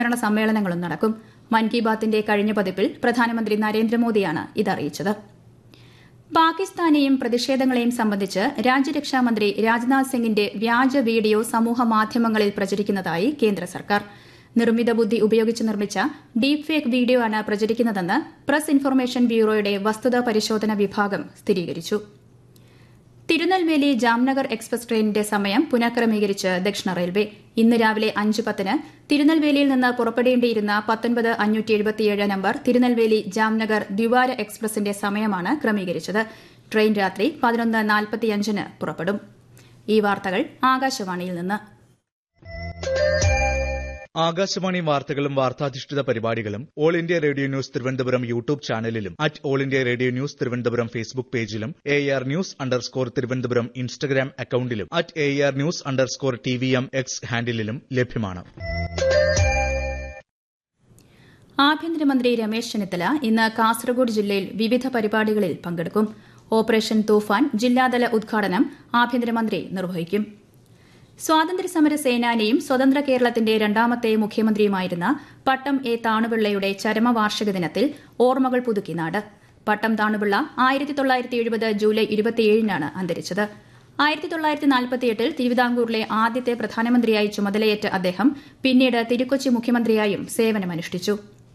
അനുസ്മരണ സമ്മേളനങ്ങളും നടക്കും മൻ കി ബാത്തിന്റെ കഴിഞ്ഞ പതിപ്പിൽ പ്രധാനമന്ത്രി നരേന്ദ്രമോദിയാണ് ഇതറിയിച്ചത് പാകിസ്ഥാനെയും പ്രതിഷേധങ്ങളെയും സംബന്ധിച്ച് രാജ്യരക്ഷാമന്ത്രി രാജ്നാഥ് സിംഗിന്റെ വ്യാജ വീഡിയോ സമൂഹ മാധ്യമങ്ങളിൽ പ്രചരിക്കുന്നതായി കേന്ദ്ര സർക്കാർ നിർമ്മിത ബുദ്ധി ഉപയോഗിച്ച് നിർമ്മിച്ച ഡീപ് ഫേക്ക് വീഡിയോ ആണ് പ്രചരിക്കുന്നതെന്ന് പ്രസ് ഇൻഫർമേഷൻ ബ്യൂറോയുടെ വസ്തുതാ പരിശോധന വിഭാഗം സ്ഥിരീകരിച്ചു തിരുനെൽവേലി ജാംനഗർ എക്സ്പ്രസ് ട്രെയിനിന്റെ സമയം പുനഃക്രമീകരിച്ച് ദക്ഷിണ റെയിൽവേ ഇന്ന് രാവിലെ അഞ്ച് പത്തിന് തിരുനെൽവേലിയിൽ നിന്ന് പുറപ്പെടേണ്ടിയിരുന്ന പത്തൊൻപത് അഞ്ഞൂറ്റി എഴുപത്തിയേഴ് നമ്പർ തിരുനെൽവേലി ജാംനഗർ ദ്വിവാര എക്സ്പ്രസിന്റെ സമയമാണ് ക്രമീകരിച്ചത് ട്രെയിൻ രാത്രി പതിനൊന്ന് നാൽപ്പത്തിയഞ്ചിന് പുറപ്പെടും ഈ വാർത്തകൾ ആകാശവാണിയിൽ നിന്ന് ആകാശവാണി വാർത്തകളും വാർത്താധിഷ്ഠിത പരിപാടികളും All India Radio News Thiruvananthapuram YouTube ചാനലിലും at All India Radio News Thiruvananthapuram Facebook പേജിലും A R news underscore Thiruvananthapuram Instagram അക്കൌണ്ടിലും at A R news underscore T V M X ഹാൻഡിലും ലഭ്യമാണ് ആഭ്യന്തരമന്ത്രി രമേശ് ചെന്നിത്തല ഇന്ന് കാസർഗോഡ് ജില്ലയിൽ വിവിധ പരിപാടികളിൽ പങ്കെടുക്കും ഓപ്പറേഷൻ തൂഫാൻ ജില്ലാതല ഉദ്ഘാടനം ആഭ്യന്തരമന്ത്രി നിർവഹിക്കും സ്വാതന്ത്ര്യസമര സേനാനിയും സ്വതന്ത്ര കേരളത്തിന്റെ രണ്ടാമത്തെ മുഖ്യമന്ത്രിയുമായിരുന്ന പട്ടം എ താണുപിള്ളയുടെ ചരമവാർഷിക ദിനത്തിൽ ഓർമ്മകൾ പുതുക്കി നാട് പട്ടം താണുപിള്ള ആയിരത്തി തൊള്ളായിരത്തി എഴുപത് ജൂലൈ ഇരുപത്തിയേഴിനാണ് അന്തരിച്ചത് ആയിരത്തി തൊള്ളായിരത്തി നാൽപ്പത്തിയെട്ടിൽ തിരുവിതാംകൂറിലെ ആദ്യത്തെ പ്രധാനമന്ത്രിയായി ചുമതലയേറ്റ അദ്ദേഹം പിന്നീട് തിരുക്കൊച്ചി മുഖ്യമന്ത്രിയായും സേവനമനുഷ്ഠിച്ചു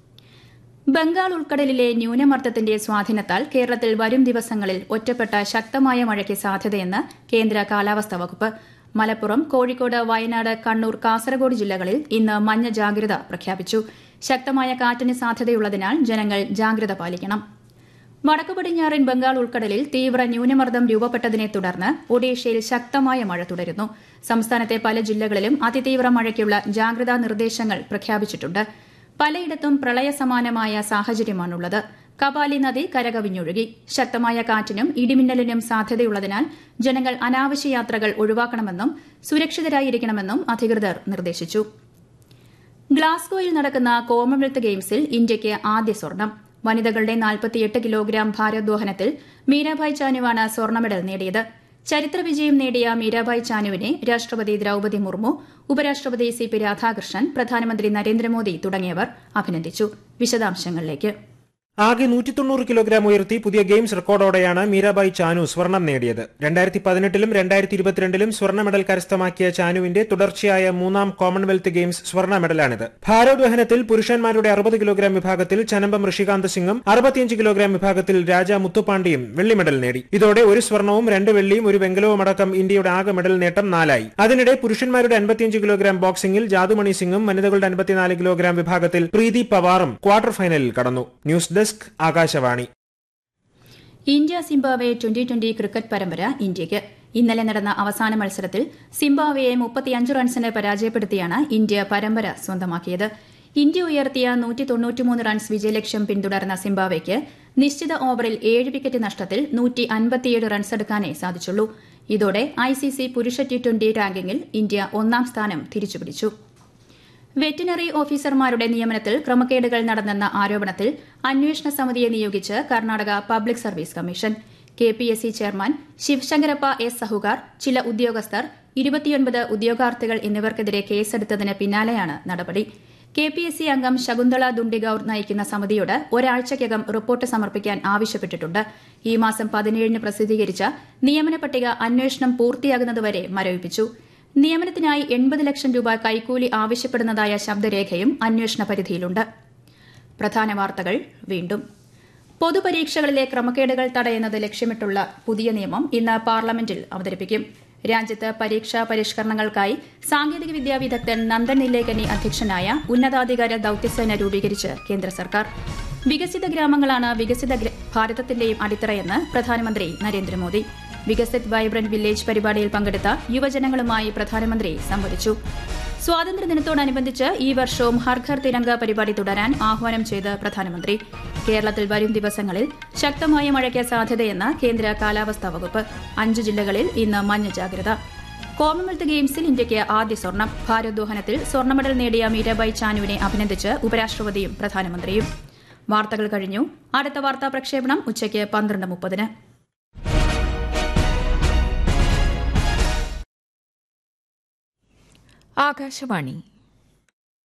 ബംഗാൾ ഉൾക്കടലിലെ ന്യൂനമർദ്ദത്തിന്റെ സ്വാധീനത്താൽ കേരളത്തിൽ വരും ദിവസങ്ങളിൽ ഒറ്റപ്പെട്ട ശക്തമായ മഴയ്ക്ക് സാധ്യതയെന്ന് കേന്ദ്ര കാലാവസ്ഥാ വകുപ്പ് മലപ്പുറം കോഴിക്കോട് വയനാട് കണ്ണൂർ കാസർഗോഡ് ജില്ലകളിൽ ഇന്ന് മഞ്ഞ ജാഗ്രത പ്രഖ്യാപിച്ചു ശക്തമായ കാറ്റിന് സാധ്യതയുള്ളതിനാൽ ജനങ്ങൾ ജാഗ്രത പാലിക്കണം വടക്കു പടിഞ്ഞാറൻ ബംഗാൾ ഉൾക്കടലിൽ തീവ്ര ന്യൂനമർദ്ദം രൂപപ്പെട്ടതിനെ തുടർന്ന് ഒഡീഷയിൽ ശക്തമായ മഴ തുടരുന്നു സംസ്ഥാനത്തെ പല ജില്ലകളിലും അതിതീവ്ര മഴയ്ക്കുള്ള ജാഗ്രതാ നിർദ്ദേശങ്ങൾ പ്രഖ്യാപിച്ചിട്ടുണ്ട് പലയിടത്തും പ്രളയസമാനമായ സാഹചര്യമാണുള്ളത് കപാലി നദി കരകവിഞ്ഞൊഴുകി ശക്തമായ കാറ്റിനും ഇടിമിന്നലിനും സാധ്യതയുള്ളതിനാൽ ജനങ്ങൾ അനാവശ്യ യാത്രകൾ ഒഴിവാക്കണമെന്നും സുരക്ഷിതരായിരിക്കണമെന്നും അധികൃതർ നിർദ്ദേശിച്ചു ഗ്ലാസ്ഗോയിൽ നടക്കുന്ന കോമൺവെൽത്ത് ഗെയിംസിൽ ഇന്ത്യയ്ക്ക് ആദ്യ സ്വർണം വനിതകളുടെ നാൽപ്പത്തിയെട്ട് കിലോഗ്രാം ഭാരോദ്വഹനത്തിൽ മീരാഭായ് ചാനുവാണ് സ്വർണ്ണ മെഡൽ നേടിയത് ചരിത്ര വിജയം നേടിയ മീരാഭായ് ചാനുവിനെ രാഷ്ട്രപതി ദ്രൌപതി മുർമു ഉപരാഷ്ട്രപതി സി പി രാധാകൃഷ്ണൻ പ്രധാനമന്ത്രി നരേന്ദ്രമോദി തുടങ്ങിയവർ അഭിനന്ദിച്ചു വിശദാംശങ്ങളിലേക്ക് ആകെ നൂറ്റി തൊണ്ണൂറ് കിലോഗ്രാം ഉയർത്തി പുതിയ ഗെയിംസ് റെക്കോർഡോടെയാണ് മീരാബായി ചാനു സ്വർണം നേടിയത് രണ്ടായിരത്തി പതിനെട്ടിലും രണ്ടായിരത്തി ഇരുപത്തിരണ്ടിലും സ്വർണ്ണ മെഡൽ കരസ്ഥമാക്കിയ ചാനുവിന്റെ തുടർച്ചയായ മൂന്നാം കോമൺവെൽത്ത് ഗെയിംസ് സ്വർണ്ണ മെഡലാണിത് ഭാരോദ്വഹനത്തിൽ പുരുഷന്മാരുടെ അറുപത് കിലോഗ്രാം വിഭാഗത്തിൽ ചനമ്പം ഋഷികാന്ത് സിംഗും അറുപത്തിയഞ്ച് കിലോഗ്രാം വിഭാഗത്തിൽ രാജ മുത്തുപാണ്ഡെയും വെള്ളി മെഡൽ നേടി ഇതോടെ ഒരു സ്വർണവും രണ്ട് വെള്ളിയും ഒരു വെങ്കലവും അടക്കം ഇന്ത്യയുടെ ആകെ മെഡൽ നേട്ടം നാലായി അതിനിടെ പുരുഷന്മാരുടെ അൻപത്തിയഞ്ച് കിലോഗ്രാം ബോക്സിംഗിൽ ജാദുമണി സിംഗും വനിതകളുടെ അൻപത്തിനാല് കിലോഗ്രാം വിഭാഗത്തിൽ പ്രീതി പവാറും ക്വാർട്ടർ ഫൈനലിൽ കടന്നു news desk Akashvani India Zimbabwe twenty twenty cricket പരമ്പര ഇന്ത്യയ്ക്ക് ഇന്നലെ നടന്ന അവസാന മത്സരത്തിൽ സിംബാബ്വെയെ മുപ്പത്തിയഞ്ച് റൺസിന് പരാജയപ്പെടുത്തിയാണ് ഇന്ത്യ പരമ്പര സ്വന്തമാക്കിയത് ഇന്ത്യ ഉയർത്തിയ നൂറ്റി തൊണ്ണൂറ്റിമൂന്ന് റൺസ് വിജയലക്ഷ്യം പിന്തുടർന്ന സിംബാബ്വെയ്ക്ക് നിശ്ചിത ഓവറിൽ ഏഴ് വിക്കറ്റ് നഷ്ടത്തിൽ നൂറ്റി അൻപത്തിയേഴ് റൺസ് എടുക്കാനേ സാധിച്ചുള്ളൂ ഇതോടെ ഐസിസി പുരുഷ ടി ട്വന്റി റാങ്കിങ്ങിൽ ഇന്ത്യ ഒന്നാം സ്ഥാനം തിരിച്ചുപിടിച്ചു വെറ്റിനറി ഓഫീസർമാരുടെ നിയമനത്തിൽ ക്രമക്കേടുകൾ നടന്നെന്ന ആരോപണത്തിൽ അന്വേഷണ സമിതിയെ നിയോഗിച്ച് Karnataka Public Service Commission K P S C chairman Shivashankarappa S Sahukar ചില ഉദ്യോഗസ്ഥർ ഇരുപത്തിയൊൻപത് ഉദ്യോഗാർത്ഥികൾ എന്നിവർക്കെതിരെ കേസെടുത്തതിന് പിന്നാലെയാണ് നടപടി കെ പി എസ് സി അംഗം ശകുന്തള ദുണ്ടിഗൌർ നയിക്കുന്ന സമിതിയോട് ഒരാഴ്ചയ്ക്കകം റിപ്പോർട്ട് സമർപ്പിക്കാൻ ആവശ്യപ്പെട്ടിട്ടുണ്ട് ഈ മാസം പതിനേഴിന് പ്രസിദ്ധീകരിച്ച നിയമന പട്ടിക അന്വേഷണം പൂർത്തിയാകുന്നതുവരെ മരവിപ്പിച്ചു നിയമനത്തിനായി എൺപത് ലക്ഷം രൂപ കൈക്കൂലി ആവശ്യപ്പെടുന്നതായ ശബ്ദരേഖയും അന്വേഷണ പരിധിയിലുണ്ട് പ്രധാന വാർത്തകൾ വീണ്ടും പൊതുപരീക്ഷകളിലെ ക്രമക്കേടുകൾ തടയുന്നത് ലക്ഷ്യമിട്ടുള്ള പുതിയ നിയമം ഇന്ന് പാർലമെന്റിൽ അവതരിപ്പിക്കും രാജ്യത്ത് പരീക്ഷാ പരിഷ്കരണങ്ങൾക്കായി സാങ്കേതിക വിദ്യാ വിദഗ്ധൻ നന്ദൻ നിലേകനി അധ്യക്ഷനായ ഉന്നതാധികാര ദൌത്യസേന രൂപീകരിച്ച് കേന്ദ്ര സർക്കാർ വികസിത ഗ്രാമങ്ങളാണ് വികസിത ഭാരതത്തിന്റെയും അടിത്തറയെന്ന് പ്രധാനമന്ത്രി നരേന്ദ്രമോദി വികസിത് വൈബ്രന്റ് വില്ലേജ് പരിപാടിയിൽ പങ്കെടുത്ത യുവജനങ്ങളുമായി പ്രധാനമന്ത്രി സംവദിച്ചു സ്വാതന്ത്ര്യദിനത്തോടനുബന്ധിച്ച് ഈ വർഷവും ഹർഘർ തിരങ്ക പരിപാടി തുടരാൻ ആഹ്വാനം ചെയ്ത് പ്രധാനമന്ത്രി കേരളത്തിൽ വരും ദിവസങ്ങളിൽ ശക്തമായ മഴയ്ക്ക് സാധ്യതയെന്ന് കേന്ദ്ര കാലാവസ്ഥാ വകുപ്പ് അഞ്ച് ജില്ലകളിൽ ഇന്ന് മഞ്ഞ ജാഗ്രത കോമൺവെൽത്ത് ഗെയിംസിൽ ഇന്ത്യയ്ക്ക് ആദ്യ സ്വർണം ഭാരോദ്വഹനത്തിൽ സ്വർണ്ണ മെഡൽ നേടിയ മീരാബായ് ചാനുവിനെ അഭിനന്ദിച്ച് ഉപരാഷ്ട്രപതിയും പ്രധാനമന്ത്രിയും വാർത്തകൾ കഴിഞ്ഞു അടുത്ത വാർത്താ പ്രക്ഷേപണം ഉച്ചയ്ക്ക് പന്ത്രണ്ട് മുപ്പതിന് ആകാശവാണി